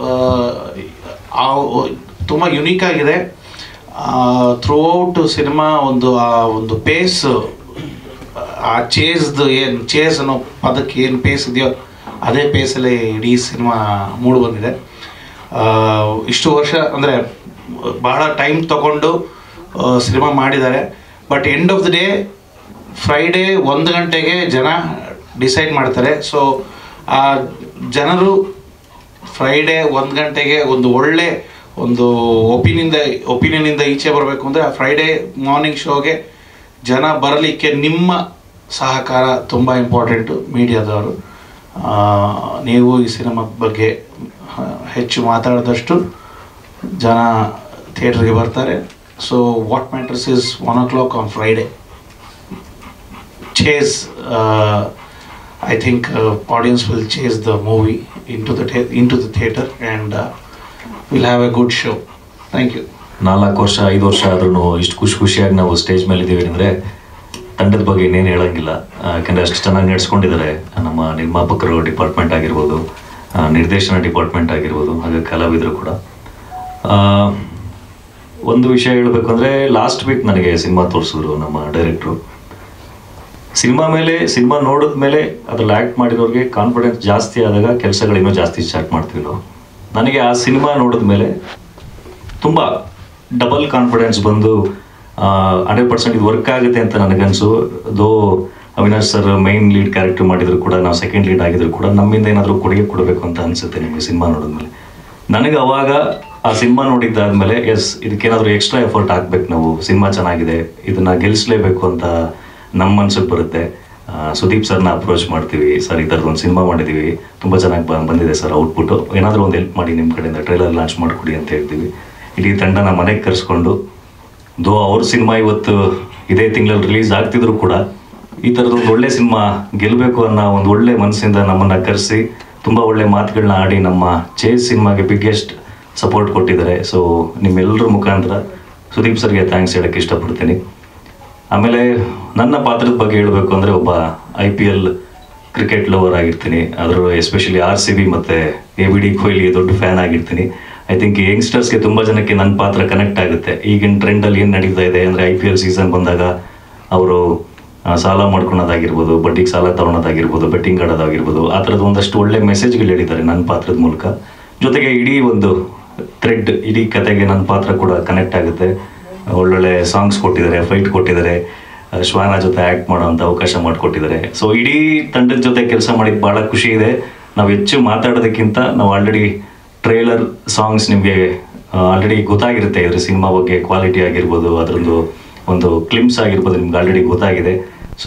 ತುಂಬ ಯುನೀಕ್ ಆಗಿದೆ ಥ್ರೂ ಔಟ್ ಸಿನಿಮಾ ಒಂದು ಆ ಒಂದು ಪೇಸ್ ಆ ಚೇಸ್ದು ಏನು ಚೇಸ್ ಅನ್ನೋ ಪದಕ್ಕೆ ಏನು ಪೇಸ್ ಇದೆಯೋ ಅದೇ ಪೇಸಲ್ಲಿ ಇಡೀ ಸಿನಿಮಾ ಮೂಡಿ ಬಂದಿದೆ ಆ, ಇಷ್ಟು ವರ್ಷ ಅಂದರೆ ಬಹಳ ಟೈಮ್ ತಗೊಂಡು ಸಿನಿಮಾ ಮಾಡಿದ್ದಾರೆ but end of the day Friday ಒಂದು ಗಂಟೆಗೆ ಜನ ಡಿಸೈಡ್ ಮಾಡ್ತಾರೆ ಸೊ ಆ ಜನರು ಫ್ರೈಡೇ ಒಂದು ಗಂಟೆಗೆ ಒಂದು ಒಳ್ಳೆ ಒಂದು ಒಪಿನಿಂದ ಒಪಿನಿಯನಿಂದ ಈಚೆ ಬರಬೇಕು ಅಂದರೆ ಆ ಫ್ರೈಡೇ ಮಾರ್ನಿಂಗ್ ಶೋಗೆ ಜನ ಬರಲಿಕ್ಕೆ ನಿಮ್ಮ ಸಹಕಾರ ತುಂಬ ಇಂಪಾರ್ಟೆಂಟು ಮೀಡಿಯಾದವರು ಆ, ನೀವು ಈ ಸಿನಿಮಾದ ಬಗ್ಗೆ ಆ, ಹೆಚ್ಚು ಮಾತಾಡಿದಷ್ಟು ಜನ ಥಿಯೇಟ್ರಿಗೆ ಬರ್ತಾರೆ so what matters is one o'clock on Friday chase uh, I think uh, audience will chase the movie into the the into the theater and uh, we'll have a good show. Thank you. ನಾಲ್ಕು ವರ್ಷ ಐದು ವರ್ಷ ಆದ್ರೂ ಇಷ್ಟು ಖುಷಿ ಖುಷಿಯಾಗಿ ನಾವು stage ಮೇಲೆ ಇದ್ದೀವಿ ಅಂದರೆ ತಂಡದ ಬಗ್ಗೆ ಇನ್ನೇನು ಹೇಳಂಗಿಲ್ಲ ಆ, ಯಾಕಂದ್ರೆ ಅಷ್ಟು ಚೆನ್ನಾಗಿ ನಡೆಸ್ಕೊಂಡಿದ್ದಾರೆ ನಮ್ಮ ನಿರ್ಮಾಪಕರು ಡಿಪಾರ್ಟ್ಮೆಂಟ್ ಆಗಿರ್ಬೋದು ಆ, ನಿರ್ದೇಶನ ಡಿಪಾರ್ಟ್ಮೆಂಟ್ ಆಗಿರ್ಬೋದು ಹಾಗೆ ಕಲಾವಿದರು ಕೂಡ ಆ, ಒಂದು ವಿಷಯ ಹೇಳಬೇಕು ಅಂದರೆ ಲಾಸ್ಟ್ ವೀಕ್ ನನಗೆ ಸಿನಿಮಾ ತೋರಿಸಿದ್ರು ನಮ್ಮ ಡೈರೆಕ್ಟ್ರು ಸಿನಿಮಾ ಮೇಲೆ ಸಿನಿಮಾ ನೋಡಿದ ಮೇಲೆ ಅದ್ರಲ್ಲಿ ಆ್ಯಕ್ಟ್ ಮಾಡಿರೋರಿಗೆ ಕಾನ್ಫಿಡೆನ್ಸ್ ಜಾಸ್ತಿ ಆದಾಗ ಕೆಲಸಗಳು ಇನ್ನೂ ಜಾಸ್ತಿ ಸ್ಟಾರ್ಟ್ ಮಾಡ್ತೀವಿ ನಾವು ನನಗೆ ಆ ಸಿನಿಮಾ ನೋಡಿದ ಮೇಲೆ ತುಂಬ ಡಬಲ್ ಕಾನ್ಫಿಡೆನ್ಸ್ ಬಂದು ಹಂಡ್ರೆಡ್ ಪರ್ಸೆಂಟ್ ಇದು ವರ್ಕ್ ಆಗುತ್ತೆ ಅಂತ ನನಗನ್ಸು though Avinash sir main lead character ಮಾಡಿದ್ರು ಕೂಡ ನಾವು ಸೆಕೆಂಡ್ ಲೀಡ್ ಆಗಿದ್ರು ಕೂಡ ನಮ್ಮಿಂದ ಏನಾದರೂ ಕೊಡುಗೆ ಕೊಡಬೇಕು ಅಂತ ಅನಿಸುತ್ತೆ ನಿಮಗೆ ಸಿನಿಮಾ ನೋಡಿದ್ಮೇಲೆ ನನಗೆ ಅವಾಗ ಆ ಸಿನಿಮಾ ನೋಡಿದ್ದಾದ್ಮೇಲೆ ಎಸ್ ಇದಕ್ಕೇನಾದರೂ ಎಕ್ಸ್ಟ್ರಾ ಎಫರ್ಟ್ ಹಾಕ್ಬೇಕು ನಾವು ಸಿನಿಮಾ ಚೆನ್ನಾಗಿದೆ ಇದನ್ನ ಗೆಲ್ಲಿಸ್ಲೇಬೇಕು ಅಂತ ನಮ್ಮ ಮನ್ಸಿಗೆ ಬರುತ್ತೆ ಆ, ಸುದೀಪ್ ಸರ್ನ ಅಪ್ರೋಚ್ ಮಾಡ್ತೀವಿ ಸರ್ ಈ ಥರದ್ದು ಒಂದು ಸಿನಿಮಾ ಮಾಡಿದ್ದೀವಿ ತುಂಬ ಚೆನ್ನಾಗಿ ಬ- ಬಂದಿದೆ ಸರ್ ಔಟ್ಪುಟ್ಟು ಏನಾದರೂ ಒಂದು ಹೆಲ್ಪ್ ಮಾಡಿ ನಿಮ್ಮ ಕಡೆಯಿಂದ ಟ್ರೈಲರ್ ಲಾಂಚ್ ಮಾಡಿಕೊಡಿ ಅಂತ ಹೇಳ್ತೀವಿ ಇಡೀ ತಂಡನ ಮನೆಗೆ ಕರೆಸ್ಕೊಂಡು ದೋ ಅವ್ರ ಸಿನಿಮಾ ಇವತ್ತು ಇದೇ ತಿಂಗಳಲ್ಲಿ ರಿಲೀಸ್ ಆಗ್ತಿದ್ರು ಕೂಡ ಈ ಥರದ್ದು ಒಂದು ಒಳ್ಳೆ ಸಿನಿಮಾ ಗೆಲ್ಲಬೇಕು ಅನ್ನೋ ಒಂದು ಒಳ್ಳೆ ಮನಸ್ಸಿಂದ ನಮ್ಮನ್ನು ಕರೆಸಿ ತುಂಬ ಒಳ್ಳೆ ಮಾತುಗಳನ್ನ ಆಡಿ ನಮ್ಮ ಚೇಸ್ ಸಿನಿಮಾಗೆ ಬಿಗ್ಗೆಸ್ಟ್ ಸಪೋರ್ಟ್ ಕೊಟ್ಟಿದ್ದಾರೆ ಸೊ ನಿಮ್ಮೆಲ್ಲರ ಮುಖಾಂತರ ಸುದೀಪ್ ಸರ್ಗೆ ಥ್ಯಾಂಕ್ಸ್ ಹೇಳಕ್ಕೆ ಇಷ್ಟಪಡ್ತೀನಿ ಆಮೇಲೆ ನನ್ನ ಪಾತ್ರದ ಬಗ್ಗೆ ಹೇಳಬೇಕು ಅಂದರೆ ಒಬ್ಬ I P L cricket lover ಆಗಿರ್ತೀನಿ ಅದರಲ್ಲೂ ಎಸ್ಪೆಷಲಿ ಆರ್ ಸಿ ಬಿ ಮತ್ತು ಎ ಬಿ ಡಿ ಕೊಹ್ಲಿ ದೊಡ್ಡ ಫ್ಯಾನ್ ಆಗಿರ್ತೀನಿ ಐ ಥಿಂಕ್ ಯಂಗ್ಸ್ಟರ್ಸ್ಗೆ ತುಂಬ ಜನಕ್ಕೆ ನನ್ನ ಪಾತ್ರ ಕನೆಕ್ಟ್ ಆಗುತ್ತೆ ಈಗಿನ ಟ್ರೆಂಡಲ್ಲಿ ಏನು ನಡೀತಾ ಇದೆ ಅಂದರೆ ಐ ಪಿ ಎಲ್ ಸೀಸನ್ ಬಂದಾಗ ಅವರು ಸಾಲ ಮಾಡ್ಕೊಳೋದಾಗಿರ್ಬೋದು ಬಡ್ಡಿಗೆ ಸಾಲ ತಗೊಳೋದಾಗಿರ್ಬೋದು ಬೆಟ್ಟಿಂಗ್ ಆಡೋದಾಗಿರ್ಬೋದು ಆ ಥರದ್ದು ಒಂದಷ್ಟು ಒಳ್ಳೆ ಮೆಸೇಜ್ಗಳು ಹೇಳಿದ್ದಾರೆ ನನ್ನ ಪಾತ್ರದ ಮೂಲಕ ಜೊತೆಗೆ ಇಡೀ ಒಂದು ಥ್ರೆಡ್ ಇಡೀ ಕತೆಗೆ ನನ್ನ ಪಾತ್ರ ಕೂಡ ಕನೆಕ್ಟ್ ಆಗುತ್ತೆ ಒಳ್ಳೊಳ್ಳೆ ಸಾಂಗ್ಸ್ ಕೊಟ್ಟಿದ್ದಾರೆ ಫೈಟ್ ಕೊಟ್ಟಿದ್ದಾರೆ ಆ, ಶ್ವಾನ ಜೊತೆ ಆ್ಯಕ್ಟ್ ಮಾಡೋವಂಥ ಅವಕಾಶ ಮಾಡಿಕೊಟ್ಟಿದ್ದಾರೆ ಸೊ ಇಡೀ ತಂಡದ ಜೊತೆ ಕೆಲಸ ಮಾಡಿದ್ದು ಭಾಳ ಖುಷಿ ಇದೆ ನಾವು ಹೆಚ್ಚು ಮಾತಾಡೋದಕ್ಕಿಂತ ನಾವು ಆಲ್ರೆಡಿ ಟ್ರೇಲರ್ ಸಾಂಗ್ಸ್ ನಿಮಗೆ ಆಲ್ರೆಡಿ ಗೊತ್ತಾಗಿರುತ್ತೆ ಇದ್ರ ಸಿನಿಮಾ ಬಗ್ಗೆ ಕ್ವಾಲಿಟಿ ಆಗಿರ್ಬೋದು ಅದರದ್ದು ಒಂದು ಕ್ಲಿಮ್ಸ್ ಆಗಿರ್ಬೋದು ನಿಮ್ಗೆ ಆಲ್ರೆಡಿ ಗೊತ್ತಾಗಿದೆ ಸೊ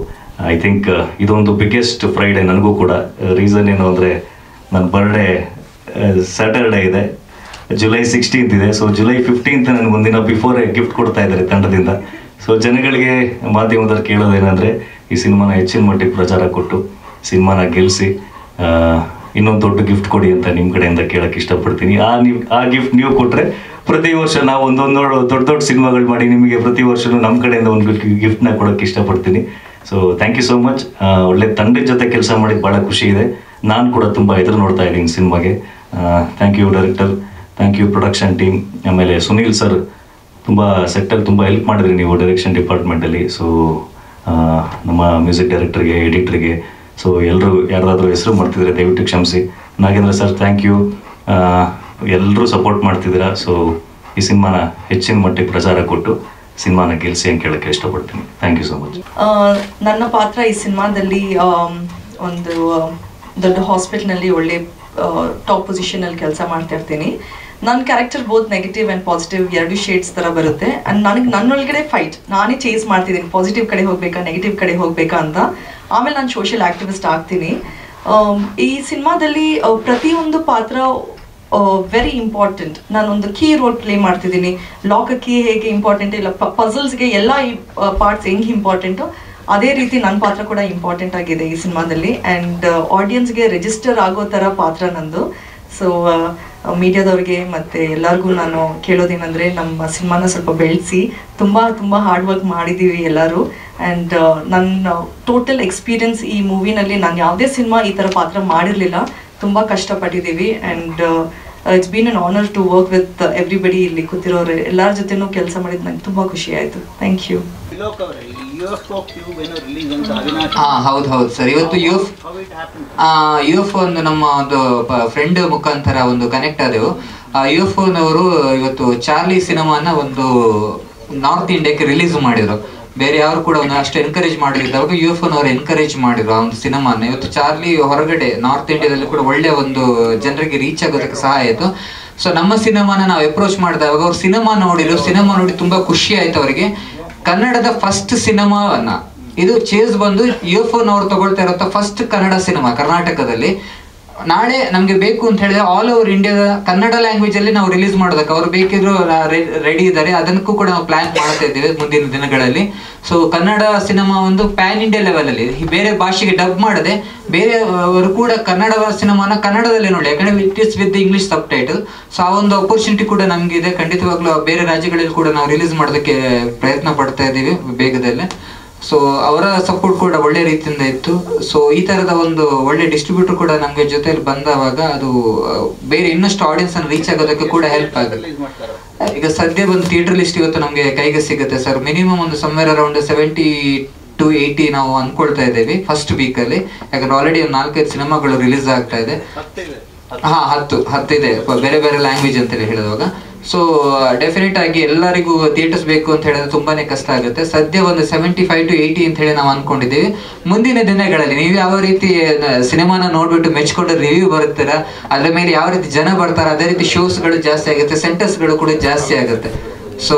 ಐ ಥಿಂಕ್ ಇದೊಂದು ಬಿಗ್ಗೆಸ್ಟ್ ಫ್ರೈಡೆ ನನಗೂ ಕೂಡ ರೀಸನ್ ಏನು ಅಂದರೆ ನನ್ನ ಬರ್ಡೇ ಸ್ಯಾಟರ್ಡೇ ಇದೆ ಜುಲೈ ಸಿಕ್ಸ್ಟೀನ್ತ್ ಇದೆ ಸೊ ಜುಲೈ ಫಿಫ್ಟೀನ್ತ್ ನನಗೆ ಒಂದಿನ ಬಿಫೋರೇ ಗಿಫ್ಟ್ ಕೊಡ್ತಾ ಇದ್ದಾರೆ ತಂಡದಿಂದ ಸೊ ಜನಗಳಿಗೆ ಮಾಧ್ಯಮದಲ್ಲಿ ಕೇಳೋದೇನೆಂದರೆ ಈ ಸಿನಿಮಾನ ಹೆಚ್ಚಿನ ಮಟ್ಟಿಗೆ ಪ್ರಚಾರ ಕೊಟ್ಟು ಸಿನಿಮಾನ ಗೆಲ್ಲಿಸಿ ಇನ್ನೊಂದು ದೊಡ್ಡ ಗಿಫ್ಟ್ ಕೊಡಿ ಅಂತ ನಿಮ್ಮ ಕಡೆಯಿಂದ ಕೇಳಕ್ಕೆ ಇಷ್ಟಪಡ್ತೀನಿ ಆ ನೀವು ಆ ಗಿಫ್ಟ್ ನೀವು ಕೊಟ್ಟರೆ ಪ್ರತಿ ವರ್ಷ ನಾವು ಒಂದೊಂದು ದೊಡ್ಡ ದೊಡ್ಡ ಸಿನಿಮಾಗಳು ಮಾಡಿ ನಿಮಗೆ ಪ್ರತಿ ವರ್ಷನೂ ನಮ್ಮ ಕಡೆಯಿಂದ ಒಂದು ಗಿಫ್ಟ್ನ ಕೊಡೋಕ್ಕೆ ಇಷ್ಟಪಡ್ತೀನಿ so thank you so much ಒಳ್ಳೆ ತಂಡದ ಜೊತೆ ಕೆಲಸ ಮಾಡಿದ್ದು ಭಾಳ ಖುಷಿ ಇದೆ ನಾನು ಕೂಡ ತುಂಬ ಎದುರು ನೋಡ್ತಾ ಇದ್ದೀನಿ ಸಿನಿಮಾಗೆ thank you director thank you production team ಆಮೇಲೆ ಸುನೀಲ್ ಸರ್ ತುಂಬ ಸೆಟ್ಟಲ್ಲಿ ತುಂಬ ಹೆಲ್ಪ್ ಮಾಡಿದ್ರಿ ನೀವು ಡೈರೆಕ್ಷನ್ ಡಿಪಾರ್ಟ್ಮೆಂಟಲ್ಲಿ ಸೊ ನಮ್ಮ ಮ್ಯೂಸಿಕ್ ಡೈರೆಕ್ಟರ್ಗೆ ಎಡಿಟ್ರಿಗೆ ಸೊ ಎಲ್ಲರೂ ಯಾರ್ದಾದ್ರೂ ಹೆಸರು ಮಾಡ್ತಿದ್ರೆ ದಯವಿಟ್ಟು ಕ್ಷಮಿಸಿ ನಾಗೇಂದ್ರ ಸರ್ ಥ್ಯಾಂಕ್ ಯು ಎಲ್ಲರೂ ಸಪೋರ್ಟ್ ಮಾಡ್ತಿದ್ದೀರಾ ಸೊ ಈ ಸಿನಿಮಾನ ಹೆಚ್ಚಿನ ಮಟ್ಟಿಗೆ ಪ್ರಚಾರ ಕೊಟ್ಟು ಸಿನಿಮಾನ ಗೆಲ್ಲಿಸಿ ಅಂತ ಕೇಳೋಕ್ಕೆ ಇಷ್ಟಪಡ್ತೀನಿ ಥ್ಯಾಂಕ್ ಯು ಸೊ ಮಚ್ ಆ, ನನ್ನ ಪಾತ್ರ ಈ ಸಿನಿಮಾದಲ್ಲಿ ಆಮ್, ಒಂದು ಆ, ದೊಡ್ಡ ಹಾಸ್ಪಿಟ್ಲ್ನಲ್ಲಿ ಒಳ್ಳೆ ಟಾಪ್ ಪೊಸಿಷನಲ್ಲಿ ಕೆಲಸ ಮಾಡ್ತಾ ಇರ್ತೀನಿ ನನ್ನ character both negative and positive ಎರಡು ಶೇಡ್ಸ್ ಥರ ಬರುತ್ತೆ ಆ್ಯಂಡ್ ನನಗೆ ನನ್ನೊಳಗಡೆ ಫೈಟ್ ನಾನೇ ಚೇಸ್ ಮಾಡ್ತಿದ್ದೀನಿ ಪಾಸಿಟಿವ್ ಕಡೆ ಹೋಗ್ಬೇಕಾ ನೆಗೆಟಿವ್ ಕಡೆ ಹೋಗ್ಬೇಕಾ ಅಂತ ಆಮೇಲೆ ನಾನು ಸೋಷಿಯಲ್ ಆಕ್ಟಿವಿಸ್ಟ್ ಆಗ್ತೀನಿ ಆಮ್, ಈ ಸಿನಿಮಾದಲ್ಲಿ ಆ, ಪ್ರತಿಯೊಂದು ಪಾತ್ರ ವೆರಿ ಇಂಪಾರ್ಟೆಂಟ್ ನಾನೊಂದು ಕೀ ರೋಲ್ ಪ್ಲೇ ಮಾಡ್ತಿದ್ದೀನಿ ಲಾಕ್ ಕೀ ಹೇಗೆ ಇಂಪಾರ್ಟೆಂಟ್ ಇಲ್ಲ ಪಜಲ್ಸ್ಗೆ ಎಲ್ಲ ಈ ಪಾರ್ಟ್ಸ್ ಹೆಂಗೆ ಇಂಪಾರ್ಟೆಂಟು ಅದೇ ರೀತಿ ನನ್ನ ಪಾತ್ರ ಕೂಡ ಇಂಪಾರ್ಟೆಂಟ್ ಆಗಿದೆ ಈ ಸಿನಿಮಾದಲ್ಲಿ ಆ್ಯಂಡ್ ಆಡಿಯನ್ಸ್ಗೆ ರಿಜಿಸ್ಟರ್ ಆಗೋ ಥರ ಪಾತ್ರ ನಂದು ಸೊ ಮೀಡಿಯಾದವ್ರಿಗೆ ಮತ್ತು ಎಲ್ಲರಿಗೂ ನಾನು ಕೇಳೋದೇನೆಂದರೆ ನಮ್ಮ ಸಿನಿಮಾನ ಸ್ವಲ್ಪ ಬೆಳೆಸಿ ತುಂಬ ತುಂಬ ಹಾರ್ಡ್ ವರ್ಕ್ ಮಾಡಿದ್ದೀವಿ ಎಲ್ಲರೂ ಆ್ಯಂಡ್ ನನ್ನ ಟೋಟಲ್ ಎಕ್ಸ್ಪೀರಿಯನ್ಸ್ ಈ ಮೂವಿನಲ್ಲಿ ನಾನು ಯಾವುದೇ ಸಿನಿಮಾ ಈ ಥರ ಪಾತ್ರ ಮಾಡಿರಲಿಲ್ಲ ತುಂಬ ಕಷ್ಟಪಟ್ಟಿದ್ದೀವಿ and it's been an honour to work with everybody ಇಲ್ಲಿ ಕೂತಿರೋರು ಎಲ್ಲರ ಜೊತೆನೂ ಕೆಲಸ ಮಾಡಿದ್ದು ನಂಗೆ ತುಂಬ ಖುಷಿ ಆಯಿತು ಥ್ಯಾಂಕ್ ಯು ಹಾ ಹೌದು ಹೌದು ಸರ್ ಇವತ್ತು ಯು ಎಫ್ ಯು ಎಫ್ ಒಂದು ನಮ್ಮ ಒಂದು ಫ್ರೆಂಡ್ ಮುಖಾಂತರ ಒಂದು ಕನೆಕ್ಟ್ ಆದೆವು ಯು ಎಫ್ ನವರು ಇವತ್ತು ಚಾರ್ಲಿ ಸಿನಿಮಾನ ಒಂದು ನಾರ್ತ್ ಇಂಡಿಯಾಕ್ಕೆ ರಿಲೀಸ್ ಮಾಡಿದ್ರು ಬೇರೆ ಯಾರು ಕೂಡ ಒಂದು ಅಷ್ಟು ಎನ್ಕರೇಜ್ ಮಾಡಿದ್ದವಾಗ ಯು ಎಫ್ ನವರು ಎನ್ಕರೇಜ್ ಮಾಡಿದ್ರು ಆ ಒಂದು ಸಿನಿಮಾನ ಇವತ್ತು ಚಾರ್ಲಿ ಹೊರಗಡೆ ನಾರ್ತ್ ಇಂಡಿಯಾದಲ್ಲಿ ಕೂಡ ಒಳ್ಳೆ ಒಂದು ಜನರಿಗೆ ರೀಚ್ ಆಗೋದಕ್ಕೆ ಸಹಾಯ ಆಯಿತು ಸೊ ನಮ್ಮ ಸಿನಿಮಾನ ನಾವು ಅಪ್ರೋಚ್ ಮಾಡಿದಾಗ ಅವ್ರು ಸಿನಿಮಾ ನೋಡಿದ್ರು ಸಿನಿಮಾ ನೋಡಿ ತುಂಬಾ ಖುಷಿ ಆಯ್ತು ಅವರಿಗೆ ಕನ್ನಡದ ಫಸ್ಟ್ ಸಿನಿಮಾವನ್ನ ಇದು ಚೇಸ್ ಬಂದು ಯು ಎಫ್ ನವರು ತಗೊಳ್ತಾ ಇರೋ ಫಸ್ಟ್ ಕನ್ನಡ ಸಿನಿಮಾ ಕರ್ನಾಟಕದಲ್ಲಿ ನಾಳೆ ನಮ್ಗೆ ಬೇಕು ಅಂತ ಹೇಳಿದ್ರೆ ಆಲ್ ಓವರ್ ಇಂಡಿಯಾದ ಕನ್ನಡ ಲ್ಯಾಂಗ್ವೇಜ್ ಅಲ್ಲಿ ನಾವು ರಿಲೀಸ್ ಮಾಡೋದಕ್ಕೆ ಅವರು ಬೇಕಿದ್ರು ರೆಡಿ ಇದ್ದಾರೆ ಅದಕ್ಕೂ ಕೂಡ ನಾವು ಪ್ಲಾನ್ ಮಾಡ್ತಾ ಇದ್ದೇವೆ ಮುಂದಿನ ದಿನಗಳಲ್ಲಿ ಸೊ ಕನ್ನಡ ಸಿನಿಮಾ ಒಂದು ಪ್ಯಾನ್ ಇಂಡಿಯಾ ಲೆವೆಲ್ ಅಲ್ಲಿ ಈ ಬೇರೆ ಭಾಷೆಗೆ ಡಬ್ ಮಾಡದೆ ಬೇರೆ ಅವರು ಕೂಡ ಕನ್ನಡ ಸಿನಿಮಾನ ಕನ್ನಡದಲ್ಲಿ ನೋಡಿ ಯಾಕಂದ್ರೆ it is with English subtitle so ಆ ಒಂದು ಅಪರ್ಚುನಿಟಿ ಕೂಡ ನಮ್ಗೆ ಇದೆ ಖಂಡಿತವಾಗ್ಲೂ ಬೇರೆ ರಾಜ್ಯಗಳಲ್ಲಿ ಕೂಡ ನಾವು ರಿಲೀಸ್ ಮಾಡೋದಕ್ಕೆ ಪ್ರಯತ್ನ ಪಡ್ತಾ ಇದ್ದೀವಿ ಬೇಗದಲ್ಲೇ ಸೊ ಅವರ ಸಪೋರ್ಟ್ ಕೂಡ ಒಳ್ಳೆ ರೀತಿಯಿಂದ ಇತ್ತು ಸೊ ಈ ತರದ ಒಂದು ಒಳ್ಳೆ ಡಿಸ್ಟ್ರಿಬ್ಯೂಟರ್ ಕೂಡ ನಮ್ಗೆ ಜೊತೆಲಿ ಬಂದವಾಗ ಅದು ಆ, ಬೇರೆ ಇನ್ನಷ್ಟು ಆಡಿಯನ್ಸ್ ಅನ್ನು ರೀಚ್ ಆಗೋದಕ್ಕೆ ಕೂಡ ಹೆಲ್ಪ್ ಆಗುತ್ತೆ ಈಗ ಸದ್ಯ ಒಂದು ಥಿಯೇಟರ್ ಲಿಸ್ಟ್ ಇವತ್ತು ನಮ್ಗೆ ಕೈಗೆ ಸಿಗುತ್ತೆ ಸರ್ ಮಿನಿಮಮ್ ಒಂದು somewhere around seventy to eighty ನಾವು ಅನ್ಕೊಳ್ತಾ ಇದ್ದೇವೆ ಫಸ್ಟ್ ವೀಕ್ ಅಲ್ಲಿ ಯಾಕಂದ್ರೆ ಆಲ್ರೆಡಿ ಒಂದು ನಾಲ್ಕೈದು ಸಿನಿಮಾಗಳು ರಿಲೀಸ್ ಆಗ್ತಾ ಇದೆ ಹಾ ಹತ್ತು ಹತ್ತಿದೆ ಪ- ಬೇರೆ ಬೇರೆ ಲ್ಯಾಂಗ್ವೇಜ್ ಅಂತೇಳಿ ಹೇಳಿದಾಗ ಸೊ ಡೆಫಿನೆಟ್ ಆಗಿ ಎಲ್ಲರಿಗೂ ಥಿಯೇಟರ್ಸ್ ಬೇಕು ಅಂತ ಹೇಳಿದ್ರೆ ತುಂಬಾನೇ ಕಷ್ಟ ಆಗುತ್ತೆ ಸದ್ಯ ಒಂದು ಸೆವೆಂಟಿ ಫೈವ್ ಟು ಏಯ್ಟಿ ಅಂತ ಹೇಳಿ ನಾವು ಅನ್ಕೊಂಡಿದ್ದೀವಿ ಮುಂದಿನ ದಿನಗಳಲ್ಲಿ ನೀವು ಯಾವ ರೀತಿ ಸಿನಿಮಾನ ನೋಡ್ಬಿಟ್ಟು ಮೆಚ್ಕೊಂಡು ರಿವ್ಯೂ ಬರುತ್ತೀರಾ ಅದ್ರ ಮೇಲೆ ಯಾವ ರೀತಿ ಜನ ಬರ್ತಾರೆ ಅದೇ ರೀತಿ ಶೋಸ್ಗಳು ಜಾಸ್ತಿ ಆಗುತ್ತೆ ಸೆಂಟರ್ಸ್ಗಳು ಕೂಡ ಜಾಸ್ತಿ ಆಗುತ್ತೆ ಸೊ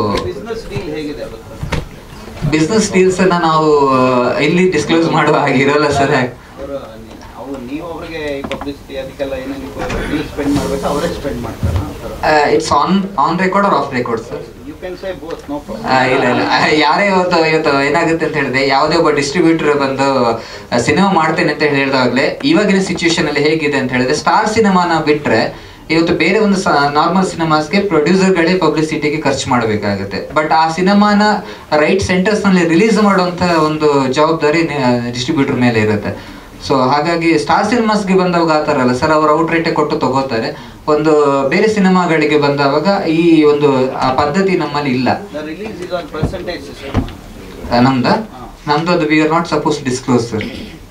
ಬಿಸ್ನೆಸ್ ಡೀಲ್ಸ್ ಅನ್ನ ನಾವು ಇಲ್ಲಿ ಡಿಸ್ಕ್ಲೋಸ್ ಮಾಡುವ ಹಾಗೆ ಇರೋಲ್ಲ ಸರ್ ಅವು ನೀವು ಅವರಿಗೆ ಪಬ್ಲಿಸಿಟಿ ಅದಕ್ಕೆಲ್ಲ ಏನೇನು ನೀವು ಸ್ಪೆಂಡ್ ಮಾಡಬೇಕು ಅವರೇ ಸ್ಪೆಂಡ್ ಮಾಡ್ತಾರೆ it's on on record or off record sir you can say both no ಆ, ಇಲ್ಲ ಇಲ್ಲ ಆ, ಯಾರೇ ಇವತ್ತು ಇವತ್ತು ಏನಾಗುತ್ತೆ ಅಂತ ಹೇಳಿದ್ರೆ ಯಾವುದೇ ಒಬ್ಬ ಡಿಸ್ಟ್ರಿಬ್ಯೂಟರ್ ಬಂದು ಸಿನಿಮಾ ಮಾಡ್ತೇನೆ ಅಂತ ಹೇಳಿದಾಗ್ಲೇ ಇವಾಗಿನ ಸಿಚುವೇಶನ್ ಅಲ್ಲಿ ಹೇಗಿದೆ ಅಂತ ಹೇಳಿದ್ರೆ ಸ್ಟಾರ್ ಸಿನಿಮಾನ ಬಿಟ್ರೆ ಇವತ್ತು ಬೇರೆ ಒಂದು ನಾರ್ಮಲ್ ಸಿನಿಮಾಸ್ಗೆ ಪ್ರೊಡ್ಯೂಸರ್ಗಳೇ ಪಬ್ಲಿಸಿಟಿಗೆ ಖರ್ಚು ಮಾಡಬೇಕಾಗುತ್ತೆ ಬಟ್ ಆ ಸಿನಿಮಾನ ರೈಟ್ ಸೆಂಟರ್ಸ್ ನಲ್ಲಿ ರಿಲೀಸ್ ಮಾಡುವಂತ ಒಂದು ಜವಾಬ್ದಾರಿ ಡಿಸ್ಟ್ರಿಬ್ಯೂಟರ್ ಮೇಲೆ ಇರುತ್ತೆ ಸೊ ಹಾಗಾಗಿ ಸ್ಟಾರ್ ಸಿನಿಮಾಸ್ಗೆ ಬಂದವಾಗ ಆ ಥರ ಅಲ್ಲ ಸರ್ ಅವರು ಔಟ್ ರೇಟೇ ಕೊಟ್ಟು ತಗೋತಾರೆ ಒಂದು ಬೇರೆ ಸಿನಿಮಾಗಳಿಗೆ ಬಂದವಾಗ ಈ ಒಂದು ಆ ಪದ್ಧತಿ ನಮ್ಮಲ್ಲಿ ಇಲ್ಲ the release is on percentage system ಆ, ನಮ್ದ ನಮ್ದು ಅದು we are not suppose disclose sir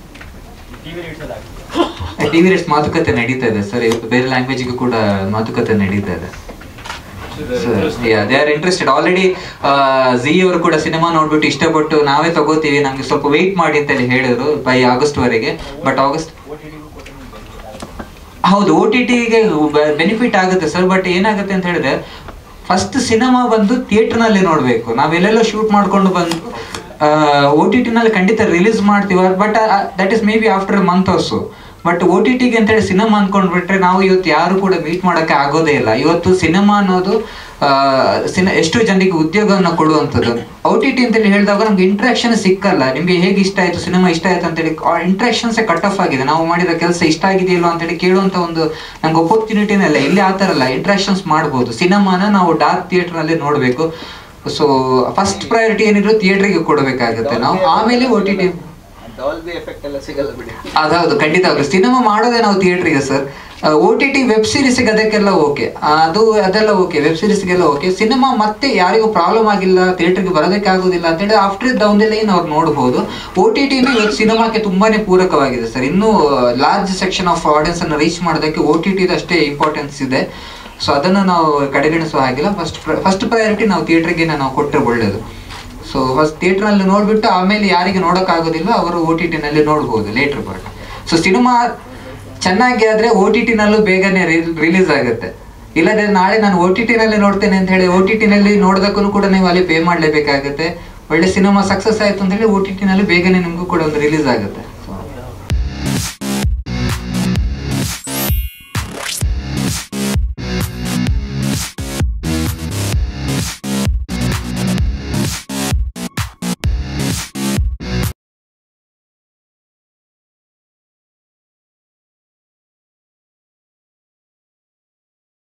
TV rates ಮಾತುಕತೆ ನಡೀತಾ ಇದೆ ಸರ್ ಇವತ್ತು ಬೇರೆ ಲ್ಯಾಂಗ್ವೇಜ್ಗೂ ಕೂಡ ಮಾತುಕತೆ ನಡೀತಾ ಇದೆ they are interested already Zee ಅವರು ಕೂಡ ಸಿನಿಮಾ ನೋಡ್ಬಿಟ್ಟು ಇಷ್ಟಪಟ್ಟು ನಾವೇ ತಗೋತೀವಿ ನಮ್ಗೆ ಸ್ವಲ್ಪ ವೆಯ್ಟ್ ಮಾಡಿ ಅಂತ ಹೇಳಿ ಹೇಳಿದ್ರು ಬೈ ಆಗಸ್ಟ್ ವರೆಗೆ ಬಟ್ ಆಗಸ್ಟ್ ಹೌದು ಓ ಟಿ ಟಿಗೆ ಬೆನಿಫಿಟ್ ಆಗುತ್ತೆ ಸರ್ ಬಟ್ ಏನಾಗುತ್ತೆ ಅಂತ ಹೇಳಿದ್ರೆ ಫಸ್ಟ್ ಸಿನಿಮಾ ಬಂದು ಥಿಯೇಟರ್ ನಲ್ಲಿ ನೋಡ್ಬೇಕು ನಾವೆಲ್ಲೆಲ್ಲೋ ಶೂಟ್ ಮಾಡ್ಕೊಂಡು ಬಂದು ಓ ಟಿ ಟಿನಲ್ಲಿ ಖಂಡಿತ ರಿಲೀಸ್ ಮಾಡ್ತೀವಿ but that is may be after month also but O T ಟಿಗೆ ಅಂತೇಳಿ ಸಿನಿಮಾ ಅಂದ್ಕೊಂಡ್ಬಿಟ್ರೆ ನಾವು ಇವತ್ತು ಯಾರು ಕೂಡ ಮೀಟ್ ಮಾಡೋಕ್ಕೆ ಆಗೋದೇ ಇಲ್ಲ ಇವತ್ತು ಸಿನಿಮಾ ಅನ್ನೋದು ಆ, ಸಿನ ಎಷ್ಟು ಜನರಿಗೆ ಉದ್ಯೋಗವನ್ನು ಕೊಡುವಂಥದ್ದು ಓ ಟಿ ಟಿ ಅಂತೇಳಿ ಹೇಳಿದಾಗ ನಮ್ಗೆ ಇಂಟ್ರಾಕ್ಷನ್ ಸಿಕ್ಕಲ್ಲ ನಿಮ್ಗೆ ಹೇಗೆ ಇಷ್ಟ ಆಯ್ತು ಸಿನಿಮಾ ಇಷ್ಟ ಆಯ್ತು ಅಂತೇಳಿ ಇಂಟ್ರಾಕ್ಷನ್ಸ್ ಕಟ್ ಆಫ್ ಆಗಿದೆ ನಾವು ಮಾಡಿದ ಕೆಲಸ ಇಷ್ಟ ಆಗಿದೆಯಲ್ಲೋ ಅಂತೇಳಿ ಕೇಳುವಂತ ಒಂದು ನಮ್ಗೆ ಅಪರ್ಚುನಿಟಿನೇ ಇಲ್ಲ ಇಲ್ಲಿ ಆ ಥರ ಇಲ್ಲ ಇಂಟ್ರಾಕ್ಷನ್ಸ್ ಮಾಡ್ಬೋದು ಸಿನಿಮಾನ ನಾವು ಡಾರ್ಕ್ ಥಿಯೇಟರ್ ನಲ್ಲಿ ನೋಡಬೇಕು ಸೊ ಫಸ್ಟ್ ಪ್ರಯಾರಿಟಿ ಏನಿದ್ರು ಥಿಯೇಟರ್ಗೆ ಕೊಡಬೇಕಾಗುತ್ತೆ ನಾವು ಆಮೇಲೆ O T T Dolby effect ಎಲ್ಲ ಸಿಗಲ್ಲ ಬಿಡಿ ಅದೌದು ಖಂಡಿತವಾಗ್ಲು ಸಿನಿಮಾ ಮಾಡೋದೇ ನಾವು ಥಿಯೇಟ್ರಿಗೆ sir O T T web ಸೀರೀಸ್ಗೆ ಅದಕ್ಕೆಲ್ಲ ಓಕೆ ಅದು ಅದೆಲ್ಲ ಓಕೆ ವೆಬ್ ಸೀರೀಸ್ಗೆಲ್ಲ ಓಕೆ ಸಿನಿಮಾ ಮತ್ತೆ ಯಾರಿಗೂ ಪ್ರಾಬ್ಲಮ್ ಆಗಿಲ್ಲ ಥಿಯೇಟರ್ಗೆ ಬರೋದಕ್ಕೆ ಆಗೋದಿಲ್ಲ ಅಂತ ಹೇಳಿ ಆಫ್ಟರ್ ಡೌನ್ ದ ಲೈನ್ ಅವ್ರು ನೋಡ್ಬೋದು ಓ ಟಿ ಟಿನೂ ಇವತ್ತು ಸಿನಿಮಾಕ್ಕೆ ತುಂಬಾನೇ ಪೂರಕವಾಗಿದೆ ಸರ್ ಇನ್ನೂ ಲಾರ್ಜ್ ಸೆಕ್ಷನ್ ಆಫ್ ಆಡಿಯನ್ಸ್ ಅನ್ನು ರೀಚ್ ಮಾಡೋದಕ್ಕೆ ಓ ಟಿ ಟಿದು ಅಷ್ಟೇ ಇಂಪಾರ್ಟೆನ್ಸ್ ಇದೆ ಸೊ ಅದನ್ನು ನಾವು ಕಡೆಗಣಿಸುವ ಹಾಗಿಲ್ಲ ಫಸ್ಟ್ ಫಸ್ಟ್ ಪ್ರಯಾರಿಟಿ ನಾವು ಥಿಯೇಟ್ರಿಗೆ ನಾವು ಕೊಟ್ಟರೆ ಒಳ್ಳೆಯದು ಸೊ ಫಸ್ಟ್ ಥಿಯೇಟರ್ನಲ್ಲಿ ನೋಡ್ಬಿಟ್ಟು ಆಮೇಲೆ ಯಾರಿಗೆ ನೋಡೋಕ್ಕಾಗೋದಿಲ್ಲ ಅವರು ಓ ಟಿ ಟಿನಲ್ಲಿ ನೋಡ್ಬೋದು ಲೇಟರ್ ಪಾರ್ಟ್ ಸೊ ಸಿನಿಮಾ ಚೆನ್ನಾಗಿ ಆದ್ರೆ ಓ ಟಿ ಟಿನಲ್ಲೂ ಬೇಗನೆ ರಿಲೀಸ್ ಆಗುತ್ತೆ ಇಲ್ಲದೆ ನಾಳೆ ನಾನು ಓ ಟಿ ಟಿನಲ್ಲಿ ನೋಡ್ತೇನೆ ಅಂತ ಹೇಳಿ ಓ ಟಿ ಟಿನಲ್ಲಿ ನೋಡೋದಕ್ಕೂ ಕೂಡ ನೀವು ಅಲ್ಲಿ ಪೇ ಮಾಡಲೇಬೇಕಾಗುತ್ತೆ ಒಳ್ಳೆ ಸಿನಿಮಾ ಸಕ್ಸಸ್ ಆಯ್ತು ಅಂತ ಹೇಳಿ ಓ ಟಿ ಟಿನಲ್ಲಿ ಬೇಗನೆ ನಿಮಗೂ ಕೂಡ ಒಂದು ರಿಲೀಸ್ ಆಗುತ್ತೆ